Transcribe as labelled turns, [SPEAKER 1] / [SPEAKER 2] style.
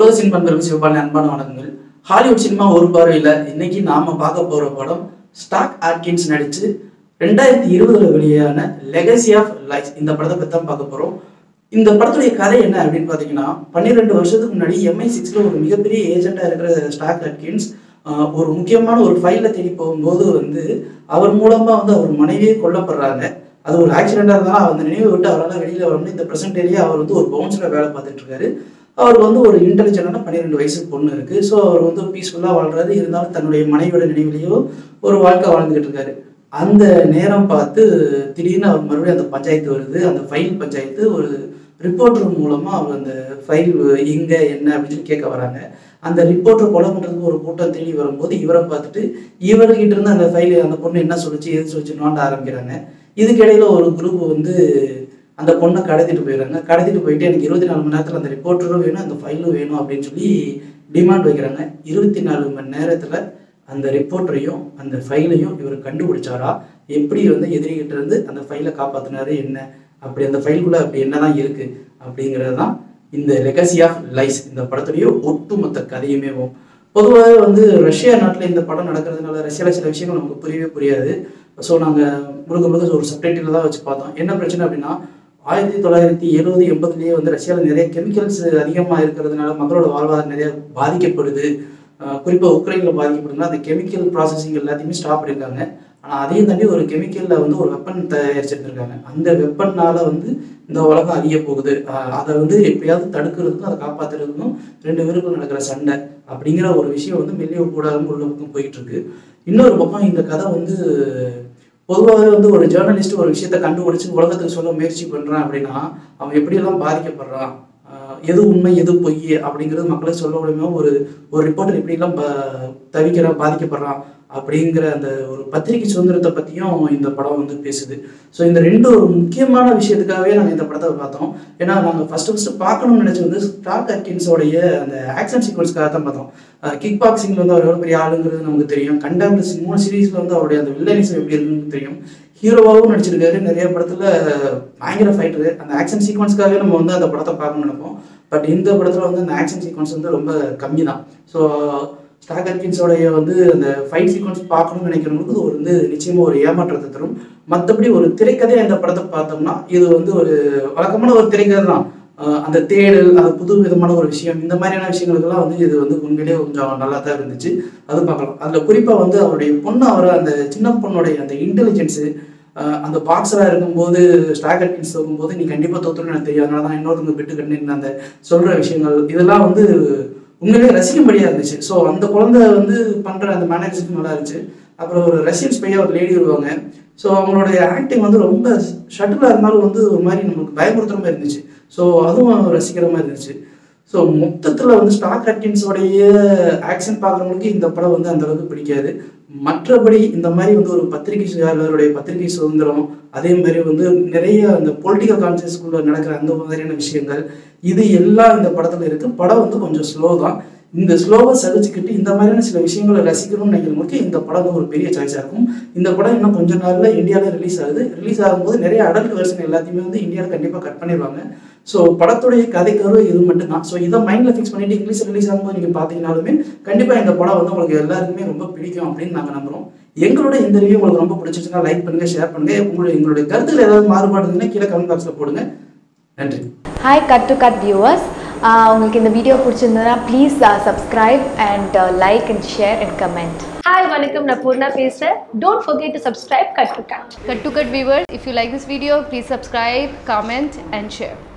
[SPEAKER 1] உலக சினிமா நண்பர்களுக்கு சிவபாலன் அன்பான வணக்கங்கள் ஹாலிவுட் சினிமா ஒரு பார்வையில் இன்னைக்கு நாம பார்க்க போற படம் ஸ்டாக் ஆட்கின்ஸ் நடிச்சு ரெண்டாயிரத்தி இருபதுல வெளியான லெகசி ஆஃப் லைஃப் இந்த படத்தை பற்றி தான் பார்க்க போறோம் இந்த படத்துடைய கதை என்ன அப்படின்னு பார்த்தீங்கன்னா பன்னிரெண்டு வருஷத்துக்கு முன்னாடி எம்ஐ சிக்ஸ்ல ஒரு மிகப்பெரிய ஏஜென்ட்டா இருக்கிற ஸ்டாக் அட்கின்ஸ் ஆஹ், ஒரு முக்கியமான ஒரு ஃபைலை தேடி போகும்போது வந்து அவர் மூலமா வந்து அவர் மனைவியே கொல்லப்படுறாங்க அது ஒரு ஆக்சிடென்ட்டாக இருந்தாலும் அந்த நினைவை விட்டு அவரால் வெளியில் வர முடியும் இந்த ப்ரெசென்ட் ஏரியா அவர் வந்து ஒரு பவுன்ஸில் வேலை பார்த்துட்டு இருக்காரு அவர் வந்து ஒரு இன்டெலிஜென்டான பன்னிரெண்டு வயசு பொண்ணு இருக்கு ஸோ அவர் வந்து பீஸ்ஃபுல்லாக வாழ்றாரு இருந்தாலும் தன்னுடைய மனைவியோட நினைவிலேயோ ஒரு வாழ்க்கை வாழ்ந்துகிட்டு இருக்காரு அந்த நேரம் பார்த்து திடீர்னு அவர் மறுபடியும் அந்த பஞ்சாயத்து வருது அந்த ஃபைல் பஞ்சாயத்து ஒரு ரிப்போர்ட்டர் மூலமா அவர் அந்த ஃபைல் எங்க என்ன அப்படின்னு சொல்லி கேட்க வராங்க அந்த ரிப்போர்ட்டர் கொலை பண்றதுக்கு ஒரு கூட்டம் தேடி வரும்போது இவரை பார்த்துட்டு இவர்கிட்ட இருந்து அந்த ஃபைல் அந்த பொண்ணு என்ன சொல்லுச்சு எது சொல்லுச்சு நோண்ட ஆரம்பிக்கிறாங்க இதுக்கிடையில ஒரு குரூப் வந்து அந்த பொண்ணை கடத்திட்டு போயிடுறாங்க கடத்திட்டு போயிட்டு எனக்கு இருபத்தி நாலு மணி நேரத்தில் அந்த ரிப்போர்ட்டரும் வேணும் அந்த ஃபைலும் வேணும் அப்படின்னு சொல்லி டிமாண்ட் வைக்கிறாங்க இருபத்தி நாலு மணி நேரத்தில் அந்த ரிப்போர்ட்டரையும் அந்த ஃபைலையும் இவர் கண்டுபிடிச்சாரா எப்படி வந்து எதிரிகிட்ட இருந்து அந்த ஃபைலை காப்பாத்தினாரு என்ன அப்படி அந்த ஃபைலுக்குள்ள அப்படி என்னதான் இருக்கு அப்படிங்கிறது தான் இந்த லெகசி ஆஃப் லைஸ் இந்த படத்துடைய ஒட்டுமொத்த கதையுமே பொதுவாக வந்து ரஷ்யா நாட்டில் இந்த படம் நடக்கிறதுனால ரஷ்யாவில் சில விஷயங்கள் நமக்கு புரியவே புரியாது ஸோ நாங்கள் முழுக்க முழுக்க ஒரு சப்டைட்டில் தான் வச்சு பார்த்தோம் என்ன பிரச்சனை அப்படின்னா ஆயிரத்தி தொள்ளாயிரத்தி எழுபது எண்பதுலேயே வந்து ரஷ்யாவில் நிறைய கெமிக்கல்ஸ் அதிகமாக இருக்கிறதுனால மக்களோட வாழ்வாதாரம் நிறைய பாதிக்கப்படுது குறிப்பாக உக்ரைனில் பாதிக்கப்படுதுன்னா அந்த கெமிக்கல் ப்ராசஸிங் எல்லாத்தையுமே ஸ்டாப் பண்ணியிருக்காங்க ஆனால் அதையும் தாண்டி ஒரு கெமிக்கலில் வந்து ஒரு வெப்பன் தயாரிச்சிருந்திருக்காங்க அந்த வெப்பன்னால வந்து இந்த உலகம் அழிய போகுது ஆஹ் அதை வந்து எப்படியாவது தடுக்கிறதுக்கும் அதை காப்பாத்துறதுக்கும் ரெண்டு பேருக்கும் நடக்கிற சண்டை அப்படிங்கிற ஒரு விஷயம் வந்து மெல்லிய கூடாரம் உள்ள பக்கம் போயிட்டு இருக்கு இன்னொரு பக்கம் இந்த கதை வந்து பொதுவாகவே வந்து ஒரு ஜேர்னலிஸ்ட் ஒரு விஷயத்த கண்டுபிடிச்சு உலகத்துக்கு சொல்ல முயற்சி பண்றான் அப்படின்னா அவன் எப்படியெல்லாம் பாதிக்கப்படுறான் ஆஹ் எது உண்மை எது பொய் அப்படிங்கிறது மக்களுக்கு சொல்ல முடியுமோ ஒரு ஒரு ரிப்போர்ட்டர் எப்படிலாம் ப- தவிக்கிறான் பாதிக்கப்படுறான் அப்படிங்கிற அந்த ஒரு பத்திரிகை சுதந்திரத்தை பற்றியும் இந்த படம் வந்து பேசுது ஸோ இந்த ரெண்டு ஒரு முக்கியமான விஷயத்துக்காகவே நாங்கள் இந்த படத்தை பார்த்தோம் ஏன்னா நாங்கள் ஃபர்ஸ்ட் ஃபர்ஸ்ட் பார்க்கணும்னு நினச்சது வந்து ஸ்டாக் அட்கின்ஸோடைய அந்த ஆக்ஷன் சீக்வன்ஸ்க்காக தான் பார்த்தோம் கிக் பாக்ஸிங்கில் வந்து அவர் எவ்வளோ பெரிய ஆளுங்கிறது நமக்கு தெரியும் கண்டெம்ட் மூணு சீரீஸில் வந்து அவருடைய அந்த வில்லனிசம் எப்படி இருக்குன்னு தெரியும் ஹீரோவாகவும் நடிச்சிருக்காரு நிறைய படத்தில் பயங்கர ஃபைட்டரு அந்த ஆக்ஷன் சீக்வன்ஸ்க்காகவே நம்ம வந்து அந்த படத்தை பார்க்கணும்னு நினைப்போம் பட் இந்த படத்தில் வந்து அந்த ஆக்ஷன் சீக்வன்ஸ் வந்து ரொம்ப கம்மி தான் ஸோ ஸ்டாக் அட்கின்ஸோடைய வந்து அந்த ஃபைட் சீக்வன்ஸ் பார்க்கணும்னு நினைக்கிறவங்களுக்கு இது ஒரு வந்து நிச்சயமாக ஒரு ஏமாற்றத்தை தரும் மற்றபடி ஒரு திரைக்கதையை இந்த படத்தை பார்த்தோம்னா இது வந்து ஒரு வழக்கமான ஒரு திரைக்கதை தான் அஹ் அந்த தேடல் அது புது விதமான ஒரு விஷயம் இந்த மாதிரியான விஷயங்களுக்கெல்லாம் வந்து இது வந்து உண்மையிலேயே கொஞ்சம் நல்லா தான் இருந்துச்சு அது பார்க்கலாம் அதில் குறிப்பாக வந்து அவருடைய பொண்ணு அவரை அந்த சின்ன பொண்ணுடைய அந்த இன்டெலிஜென்ஸு அந்த பாக்ஸராக இருக்கும்போது ஸ்டாக் அட்கின்ஸ் போகும்போது நீ கண்டிப்பாக தோத்துருன்னு எனக்கு தெரியும் அதனால தான் இன்னொருத்தங்க விட்டு கண்ணு அந்த சொல்கிற விஷயங்கள் இதெல்லாம் வந்து உண்மையிலேயே ரசிக்கும்படியாக இருந்துச்சு ஸோ அந்த குழந்தை வந்து பண்ணுற அந்த மேனேஜருக்கு நல்லா இருந்துச்சு அப்புறம் ஒரு ரஷ்யன் ஸ்பையாக ஒரு லேடி வருவாங்க ஸோ அவங்களுடைய ஆக்டிங் வந்து ரொம்ப ஷட்டிலாக இருந்தாலும் வந்து ஒரு மாதிரி நமக்கு பயமுறுத்துற மாதிரி இருந்துச்சு ஸோ அதுவும் ரசிக்கிற மாதிரி இருந்துச்சு ஸோ மொத்தத்தில் வந்து ஸ்டாக் அட்கின்ஸோடைய ஆக்ஷன் பார்க்குறவங்களுக்கு இந்த படம் வந்து அந்த அளவுக்கு பிடிக்காது மற்றபடி இந்த மாதிரி வந்து ஒரு பத்திரிகையாளருடைய பத்திரிகை சுதந்திரம் அதே மாதிரி வந்து நிறைய அந்த பொலிட்டிக்கல் கான்சியஸ்குள்ள நடக்கிற அந்த மாதிரியான விஷயங்கள் இது எல்லாம் இந்த படத்தில் இருக்கு படம் வந்து கொஞ்சம் ஸ்லோ தான் இந்த ஸ்லோவை சகிச்சுக்கிட்டு இந்த மாதிரியான சில விஷயங்களை ரசிக்கணும்னு நினைக்கிறவங்களுக்கு இந்த படம் வந்து ஒரு பெரிய சாய்ஸாக இருக்கும் இந்த படம் இன்னும் கொஞ்ச நாளில் இந்தியாவில் ரிலீஸ் ஆகுது ரிலீஸ் ஆகும்போது நிறைய அடல்ட் வெர்ஷன் எல்லாத்தையுமே வந்து இந்தியாவில் கண்டிப்பாக கட் பண்ணிடுவாங்க ஸோ படத்துடைய கதைக்கரு இது மட்டும்தான் ஸோ இதை மைண்டில் ஃபிக்ஸ் பண்ணிட்டு இங்கிலீஷ் ரிலீஸ் ஆகும்போது நீங்கள் பார்த்தீங்கனாலுமே கண்டிப்பாக இந்த படம் வந்து உங்களுக்கு எல்லாருக்குமே ரொம்ப பிடிக்கும் அப்படின்னு நாங்கள் நம்புறோம் எங்களோட இந்த ரிவ்யூ உங்களுக்கு ரொம்ப பிடிச்சிச்சுன்னா லைக் பண்ணுங்க ஷேர் பண்ணுங்க உங்களுடைய எங்களுடைய கருத்துக்கள் ஏதாவது மாறுபாடு இருந்ததுன்னா கீழே கமெண்ட் பாக்ஸில் போடுங்க நன்றி
[SPEAKER 2] hi cut to cut viewers உங்களுக்கு இந்த வீடியோ பிடிச்சிருந்ததுன்னா please subscribe and like and share and comment
[SPEAKER 3] hi வணக்கம் நான் பூர்ணா பேசுகிறேன் don't forget to subscribe cut to cut
[SPEAKER 4] Cut to Cut viewers, if you like this video, please subscribe, comment, and share.